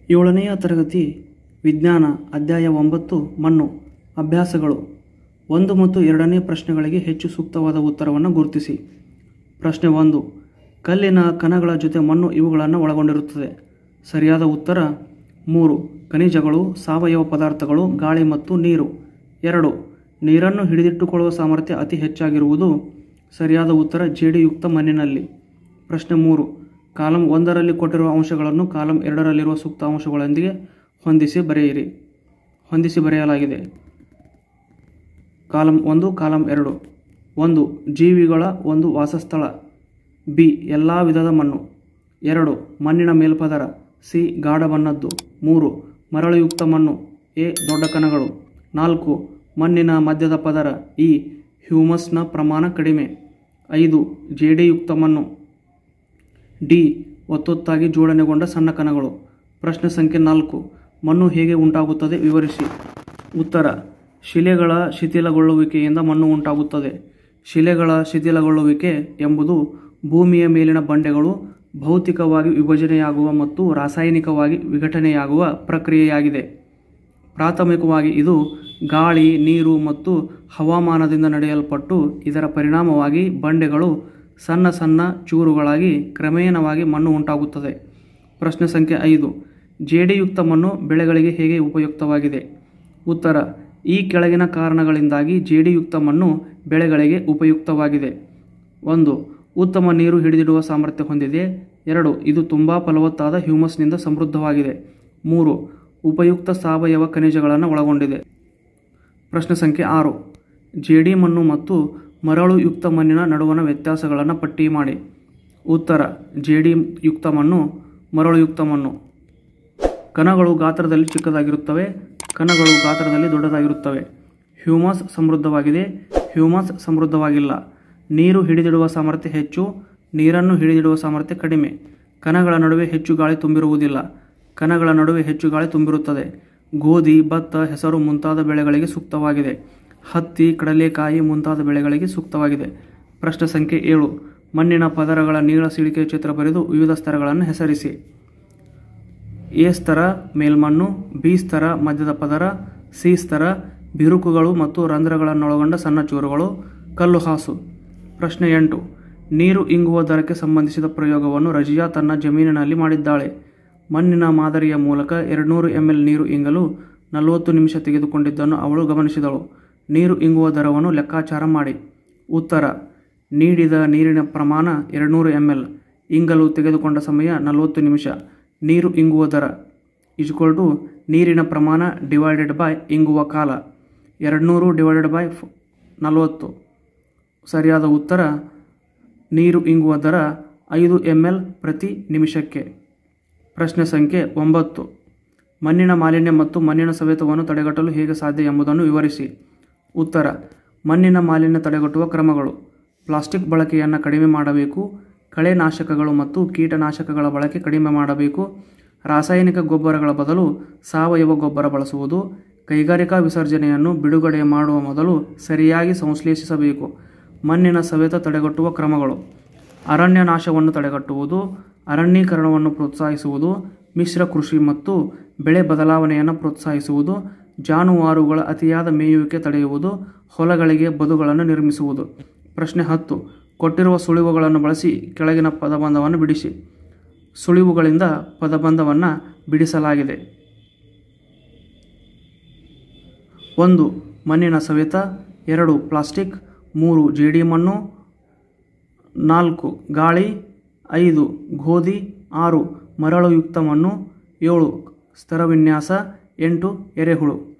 ಏಳನೆಯ ತರಗತಿ ವಿಜ್ಞಾನ ಅಧ್ಯಾಯ ಒಂಬತ್ತು ಮಣ್ಣು ಅಭ್ಯಾಸಗಳು ಒಂದು ಮತ್ತು ಎರಡನೇ ಪ್ರಶ್ನೆಗಳಿಗೆ ಹೆಚ್ಚು ಸೂಕ್ತವಾದ ಉತ್ತರವನ್ನು ಗುರುತಿಸಿ ಪ್ರಶ್ನೆ ಒಂದು ಕಲ್ಲಿನ ಕಣಗಳ ಜೊತೆ ಮಣ್ಣು ಇವುಗಳನ್ನು ಒಳಗೊಂಡಿರುತ್ತದೆ ಸರಿಯಾದ ಉತ್ತರ ಮೂರು ಖನಿಜಗಳು ಸಾವಯವ ಪದಾರ್ಥಗಳು ಗಾಳಿ ಮತ್ತು ನೀರು ಎರಡು ನೀರನ್ನು ಹಿಡಿದಿಟ್ಟುಕೊಳ್ಳುವ ಸಾಮರ್ಥ್ಯ ಅತಿ ಹೆಚ್ಚಾಗಿರುವುದು ಸರಿಯಾದ ಉತ್ತರ ಜೇಡಿಯುಕ್ತ ಮಣ್ಣಿನಲ್ಲಿ ಪ್ರಶ್ನೆ ಮೂರು ಕಾಲಂ ಒಂದರಲ್ಲಿ ಕೊಟ್ಟಿರುವ ಅಂಶಗಳನ್ನು ಕಾಲಂ ಎರಡರಲ್ಲಿರುವ ಸೂಕ್ತ ಅಂಶಗಳೊಂದಿಗೆ ಹೊಂದಿಸಿ ಬರೆಯಿರಿ ಹೊಂದಿಸಿ ಬರೆಯಲಾಗಿದೆ ಕಾಲಂ ಒಂದು ಕಾಲಂ ಎರಡು ಒಂದು ಜೀವಿಗಳ ಒಂದು ವಾಸಸ್ಥಳ ಬಿ ಎಲ್ಲ ವಿಧದ ಮಣ್ಣು ಎರಡು ಮಣ್ಣಿನ ಮೇಲ್ಪದರ ಸಿ ಗಾಢ ಬಣ್ಣದ್ದು ಮೂರು ಮರಳುಯುಕ್ತ ಮಣ್ಣು ಎ ದೊಡ್ಡ ಕಣಗಳು ನಾಲ್ಕು ಮಣ್ಣಿನ ಮಧ್ಯದ ಪದರ ಇ ಹ್ಯೂಮಸ್ನ ಪ್ರಮಾಣ ಕಡಿಮೆ ಐದು ಜೇಡಿಯುಕ್ತ ಮಣ್ಣು ಡಿ ಒತ್ತೊತ್ತಾಗಿ ಜೋಡಣೆಗೊಂಡ ಸಣ್ಣ ಕಣಗಳು ಪ್ರಶ್ನೆ ಸಂಖ್ಯೆ ನಾಲ್ಕು ಮಣ್ಣು ಹೇಗೆ ಉಂಟಾಗುತ್ತದೆ ವಿವರಿಸಿ ಉತ್ತರ ಶಿಲೆಗಳ ಶಿಥಿಲಗೊಳ್ಳುವಿಕೆಯಿಂದ ಮಣ್ಣು ಉಂಟಾಗುತ್ತದೆ ಶಿಲೆಗಳ ಶಿಥಿಲಗೊಳ್ಳುವಿಕೆ ಎಂಬುದು ಭೂಮಿಯ ಮೇಲಿನ ಬಂಡೆಗಳು ಭೌತಿಕವಾಗಿ ವಿಭಜನೆಯಾಗುವ ಮತ್ತು ರಾಸಾಯನಿಕವಾಗಿ ವಿಘಟನೆಯಾಗುವ ಪ್ರಕ್ರಿಯೆಯಾಗಿದೆ ಪ್ರಾಥಮಿಕವಾಗಿ ಇದು ಗಾಳಿ ನೀರು ಮತ್ತು ಹವಾಮಾನದಿಂದ ನಡೆಯಲ್ಪಟ್ಟು ಇದರ ಪರಿಣಾಮವಾಗಿ ಬಂಡೆಗಳು ಸಣ್ಣ ಸಣ್ಣ ಚೂರುಗಳಾಗಿ ಕ್ರಮೇಣವಾಗಿ ಮಣ್ಣು ಉಂಟಾಗುತ್ತದೆ ಪ್ರಶ್ನೆ ಸಂಖ್ಯೆ ಐದು ಜೇಡಿಯುಕ್ತ ಮಣ್ಣು ಬೆಳೆಗಳಿಗೆ ಹೇಗೆ ಉಪಯುಕ್ತವಾಗಿದೆ ಉತ್ತರ ಈ ಕೆಳಗಿನ ಕಾರಣಗಳಿಂದಾಗಿ ಜೇಡಿಯುಕ್ತ ಮಣ್ಣು ಬೆಳೆಗಳಿಗೆ ಉಪಯುಕ್ತವಾಗಿದೆ ಒಂದು ಉತ್ತಮ ನೀರು ಹಿಡಿದಿಡುವ ಸಾಮರ್ಥ್ಯ ಹೊಂದಿದೆ ಎರಡು ಇದು ತುಂಬ ಫಲವತ್ತಾದ ಹ್ಯೂಮಸ್ನಿಂದ ಸಮೃದ್ಧವಾಗಿದೆ ಮೂರು ಉಪಯುಕ್ತ ಸಾವಯವ ಖನಿಜಗಳನ್ನು ಒಳಗೊಂಡಿದೆ ಪ್ರಶ್ನೆ ಸಂಖ್ಯೆ ಆರು ಜೇಡಿ ಮಣ್ಣು ಮತ್ತು ಮರಳು ಯುಕ್ತ ಮಣ್ಣಿನ ನಡುವಣ ವ್ಯತ್ಯಾಸಗಳನ್ನು ಪಟ್ಟಿ ಮಾಡಿ ಉತ್ತರ ಜೇಡಿ ಯುಕ್ತ ಮಣ್ಣು ಮರಳುಯುಕ್ತ ಮಣ್ಣು ಕಣಗಳು ಗಾತ್ರದಲ್ಲಿ ಚಿಕ್ಕದಾಗಿರುತ್ತವೆ ಕಣಗಳು ಗಾತ್ರದಲ್ಲಿ ದೊಡ್ಡದಾಗಿರುತ್ತವೆ ಹ್ಯೂಮಸ್ ಸಮೃದ್ಧವಾಗಿದೆ ಹ್ಯೂಮಸ್ ಸಮೃದ್ಧವಾಗಿಲ್ಲ ನೀರು ಹಿಡಿದಿಡುವ ಸಾಮರ್ಥ್ಯ ಹೆಚ್ಚು ನೀರನ್ನು ಹಿಡಿದಿಡುವ ಸಾಮರ್ಥ್ಯ ಕಡಿಮೆ ಕಣಗಳ ನಡುವೆ ಹೆಚ್ಚು ಗಾಳಿ ತುಂಬಿರುವುದಿಲ್ಲ ಕಣಗಳ ನಡುವೆ ಹೆಚ್ಚು ಗಾಳಿ ತುಂಬಿರುತ್ತದೆ ಗೋಧಿ ಭತ್ತ ಹೆಸರು ಮುಂತಾದ ಬೆಳೆಗಳಿಗೆ ಸೂಕ್ತವಾಗಿದೆ ಹತ್ತಿ ಕಡಲೆಕಾಯಿ ಮುಂತಾದ ಬೆಳೆಗಳಿಗೆ ಸೂಕ್ತವಾಗಿದೆ ಪ್ರಶ್ನೆ ಸಂಖ್ಯೆ ಏಳು ಮಣ್ಣಿನ ಪದರಗಳ ನೀಳ ಸಿಳಿಕೆ ಚಿತ್ರ ಬರೆದು ವಿವಿಧ ಸ್ತರಗಳನ್ನು ಹೆಸರಿಸಿ ಎ ಸ್ತರ ಮೇಲ್ಮಣ್ಣು ಬಿ ಸ್ತರ ಮಧ್ಯದ ಪದರ ಸಿ ಸ್ತರ ಬಿರುಕುಗಳು ಮತ್ತು ರಂಧ್ರಗಳನ್ನೊಳಗೊಂಡ ಸಣ್ಣ ಚೂರುಗಳು ಕಲ್ಲು ಹಾಸು ಪ್ರಶ್ನೆ ಎಂಟು ನೀರು ಇಂಗುವ ದರಕ್ಕೆ ಸಂಬಂಧಿಸಿದ ಪ್ರಯೋಗವನ್ನು ರಜಿಯಾ ತನ್ನ ಜಮೀನಿನಲ್ಲಿ ಮಾಡಿದ್ದಾಳೆ ಮಣ್ಣಿನ ಮಾದರಿಯ ಮೂಲಕ ಎರಡುನೂರು ಎಂ ಎಲ್ ನೀರು ಇಂಗಲು ನಲವತ್ತು ನಿಮಿಷ ತೆಗೆದುಕೊಂಡಿದ್ದನ್ನು ಅವಳು ಗಮನಿಸಿದಳು ನೀರು ಇಂಗುವ ದರವನ್ನು ಲೆಕ್ಕಾಚಾರ ಮಾಡಿ ಉತ್ತರ ನೀಡಿದ ನೀರಿನ ಪ್ರಮಾಣ ಎರಡುನೂರು ಎಂ ಎಲ್ ಇಂಗಲು ತೆಗೆದುಕೊಂಡ ಸಮಯ ನಲವತ್ತು ನಿಮಿಷ ನೀರು ಇಂಗುವ ದರ ಈಜ್ವಲ್ ಟು ನೀರಿನ ಪ್ರಮಾಣ ಡಿವೈಡೆಡ್ ಬೈ ಇಂಗುವ ಕಾಲ ಎರಡುನೂರು ಡಿವೈಡೆಡ್ ಬೈ ನಲವತ್ತು ಸರಿಯಾದ ಉತ್ತರ ನೀರು ಇಂಗುವ ದರ ಐದು ಎಮ್ ಎಲ್ ಪ್ರತಿ ನಿಮಿಷಕ್ಕೆ ಪ್ರಶ್ನೆ ಸಂಖ್ಯೆ ಒಂಬತ್ತು ಮಣ್ಣಿನ ಮಾಲಿನ್ಯ ಮತ್ತು ಮಣ್ಣಿನ ಸವೆತವನ್ನು ತಡೆಗಟ್ಟಲು ಹೇಗೆ ಸಾಧ್ಯ ಎಂಬುದನ್ನು ವಿವರಿಸಿ ಉತ್ತರ ಮಣ್ಣಿನ ಮಾಲಿನ್ಯ ತಡೆಗಟ್ಟುವ ಕ್ರಮಗಳು ಪ್ಲಾಸ್ಟಿಕ್ ಬಳಕೆಯನ್ನು ಕಡಿಮೆ ಮಾಡಬೇಕು ಕಳೆನಾಶಕಗಳು ಮತ್ತು ಕೀಟನಾಶಕಗಳ ಬಳಕೆ ಕಡಿಮೆ ಮಾಡಬೇಕು ರಾಸಾಯನಿಕ ಗೊಬ್ಬರಗಳ ಬದಲು ಸಾವಯವ ಗೊಬ್ಬರ ಬಳಸುವುದು ಕೈಗಾರಿಕಾ ವಿಸರ್ಜನೆಯನ್ನು ಬಿಡುಗಡೆ ಮಾಡುವ ಮೊದಲು ಸರಿಯಾಗಿ ಸಂಶ್ಲೇಷಿಸಬೇಕು ಮಣ್ಣಿನ ಸವೆತ ತಡೆಗಟ್ಟುವ ಕ್ರಮಗಳು ಅರಣ್ಯ ನಾಶವನ್ನು ತಡೆಗಟ್ಟುವುದು ಅರಣ್ಯೀಕರಣವನ್ನು ಪ್ರೋತ್ಸಾಹಿಸುವುದು ಮಿಶ್ರ ಕೃಷಿ ಮತ್ತು ಬೆಳೆ ಬದಲಾವಣೆಯನ್ನು ಪ್ರೋತ್ಸಾಹಿಸುವುದು ಜಾನುವಾರುಗಳ ಅತಿಯಾದ ಮೇಯುವಿಕೆ ತಡೆಯುವುದು ಹೊಲಗಳಿಗೆ ಬದುಗಳನ್ನು ನಿರ್ಮಿಸುವುದು ಪ್ರಶ್ನೆ ಹತ್ತು ಕೊಟ್ಟಿರುವ ಸುಳಿವುಗಳನ್ನು ಬಳಸಿ ಕೆಳಗಿನ ಪದಬಂಧವನ್ನು ಬಿಡಿಸಿ ಸುಳಿವುಗಳಿಂದ ಪದಬಂಧವನ್ನು ಬಿಡಿಸಲಾಗಿದೆ ಒಂದು ಮಣ್ಣಿನ ಸವೆತ ಎರಡು ಪ್ಲಾಸ್ಟಿಕ್ ಮೂರು ಜೇಡಿ ಮಣ್ಣು ನಾಲ್ಕು ಗಾಳಿ ಐದು ಗೋಧಿ ಆರು ಮರಳುಯುಕ್ತ ಮಣ್ಣು ಏಳು ಸ್ತರವಿನ್ಯಾಸ ಎಂಟು ಎರೆಹುಳು